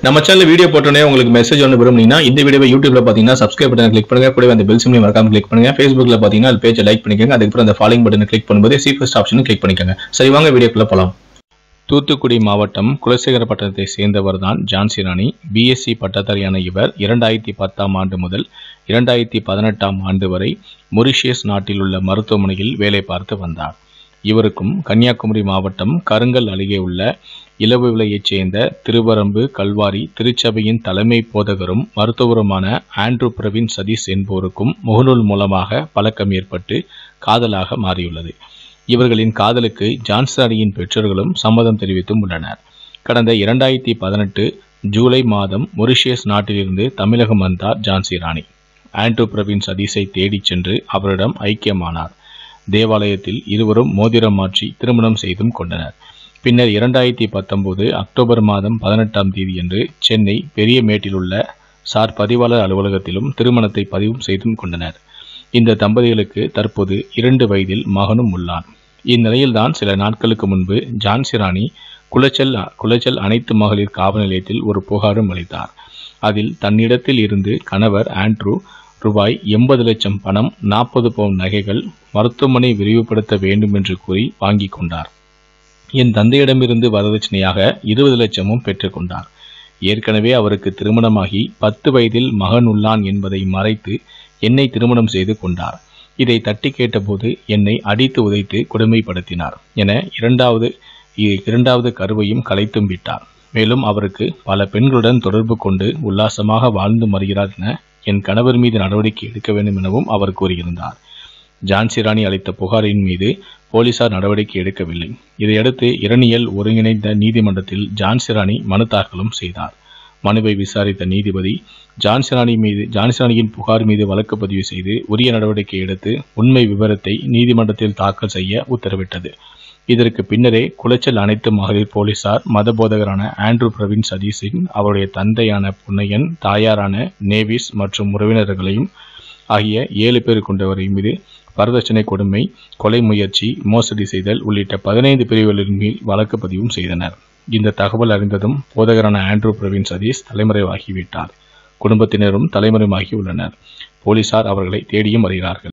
நம்ம channel video போட்டோன்னே உங்களுக்கு மெசேஜ் ஒன்று விரும்புனீங்கன்னா இந்த வீடியோவை யூடியூப்ல பார்த்தீங்கன்னா சப்ஸ்கிரைப் பட்டன் கிளிக் பண்ணுங்க கூடவே அந்த பெல் சிம்லையும் மறக்காம கிளிக் பண்ணுங்க ஃபேஸ்புக்ல பார்த்தீங்கன்னா அது பேஜை லைக் பண்ணிக்கோங்க அதுக்கப்புறம் அந்த ஃபாலோயிங் பட்டனை கிளிக் பண்ணும்போது சி ஃபர்ஸ்ட் ஆப்ஷனும் கிளிக் பண்ணிக்கோங்க சரி வாங்க வீடியோக்குள்ள போலாம் தூத்துக்குடி மாவட்டம் குலசேகரப்பட்டினத்தை சேர்ந்தவர் தான் ஜான்சி ராணி பிஎஸ்சி பட்டதாரியான இவர் இரண்டாயிரத்தி பத்தாம் ஆண்டு முதல் இரண்டாயிரத்தி பதினெட்டாம் ஆண்டு வரை மொரிஷியஸ் நாட்டில் உள்ள மருத்துவமனையில் வேலை பார்த்து வந்தார் இவருக்கும் கன்னியாகுமரி மாவட்டம் கருங்கல் அருகே உள்ள இலவு விலையைச் சேர்ந்த திருவரம்பு கல்வாரி திருச்சபையின் தலைமை போதகரும் மருத்துவருமான ஆண்ட்ரூ பிரவீன் சதீஷ் என்போருக்கும் முகநூல் மூலமாக பழக்கம் ஏற்பட்டு காதலாக மாறியுள்ளது இவர்களின் காதலுக்கு ஜான்சனியின் பெற்றோர்களும் சம்மதம் தெரிவித்தும் உள்ளனர் கடந்த இரண்டாயிரத்தி பதினெட்டு ஜூலை மாதம் மொரிஷியஸ் நாட்டிலிருந்து தமிழகம் வந்தார் ஜான்சி ராணி ஆண்ட்ரூ பிரவீன் சதீஷை தேடிச் சென்று அவரிடம் ஐக்கியமானார் தேவாலயத்தில் இருவரும் மோதிரம் மாற்றி திருமணம் செய்தும் கொண்டனர் பின்னர் இரண்டாயிரத்தி பத்தொன்பது அக்டோபர் மாதம் பதினெட்டாம் தேதியன்று சென்னை பெரியமேட்டில் உள்ள சார் பதிவாளர் அலுவலகத்திலும் திருமணத்தை பதிவு செய்தும் கொண்டனர் இந்த தம்பதிகளுக்கு தற்போது இரண்டு வயதில் மகனும் உள்ளான் இந்நிலையில்தான் சில நாட்களுக்கு முன்பு ஜான்சி ராணி குளச்சல் குளச்சல் அனைத்து மகளிர் காவல் நிலையத்தில் ஒரு புகாரும் அளித்தார் அதில் தன்னிடத்தில் இருந்து கணவர் ஆண்ட்ரூ ரூபாய் எண்பது லட்சம் பணம் நாற்பது பவுன் நகைகள் மருத்துவமனை விரிவுபடுத்த வேண்டும் என்று கூறி வாங்கி கொண்டார் என் தந்தையிடமிருந்து வரதட்சணையாக இருபது லட்சமும் பெற்றுக்கொண்டார் ஏற்கனவே அவருக்கு திருமணமாகி பத்து வயதில் மகன் உள்ளான் என்பதை மறைத்து என்னை திருமணம் செய்து கொண்டார் இதை தட்டி கேட்டபோது என்னை அடித்து உதைத்து கொடுமைப்படுத்தினார் என இரண்டாவது இ- இரண்டாவது கருவையும் கலைத்தும் விட்டார் மேலும் அவருக்கு பல பெண்களுடன் தொடர்பு கொண்டு உல்லாசமாக வாழ்ந்து வருகிறார் என என் கணவர் மீது நடவடிக்கை எடுக்க வேண்டும் எனவும் அவர் கூறியிருந்தார் ஜான்சி ராணி அளித்த புகாரின் மீது போலீசார் நடவடிக்கை எடுக்கவில்லை இதையடுத்து இரணியல் ஒருங்கிணைந்த நீதிமன்றத்தில் ஜான்சி ராணி மனு தாக்கலும் செய்தார் மனுவை விசாரித்த நீதிபதி ஜான்சி ராணி மீது ஜான்சி ராணியின் புகார் மீது வழக்கு பதிவு செய்து உரிய நடவடிக்கை எடுத்து உண்மை விவரத்தை நீதிமன்றத்தில் தாக்கல் செய்ய உத்தரவிட்டது இதற்கு பின்னரே குளச்சல் அனைத்து மகளிர் போலீசார் மதபோதகரான ஆண்ட்ரூ பிரவீன் சதீஷின் அவருடைய தந்தையான புன்னையன் தாயாரான நேவிஸ் மற்றும் உறவினர்களையும் ஆகிய ஏழு பேர் கொண்டவரை மீது வரதட்சணை கொடுமை கொலை முயற்சி மோசடி செய்தல் உள்ளிட்ட பதினைந்து பிரிவுகளின் மேல் வழக்கு பதிவும் செய்தனர் இந்த தகவல் அறிந்ததும் போதகரான ஆண்ட்ரூ பிரவீன் சதீஷ் தலைமறைவாகிவிட்டார் குடும்பத்தினரும் தலைமறைவாகி உள்ளனர் போலீசார் அவர்களை தேடியும் வருகிறார்கள்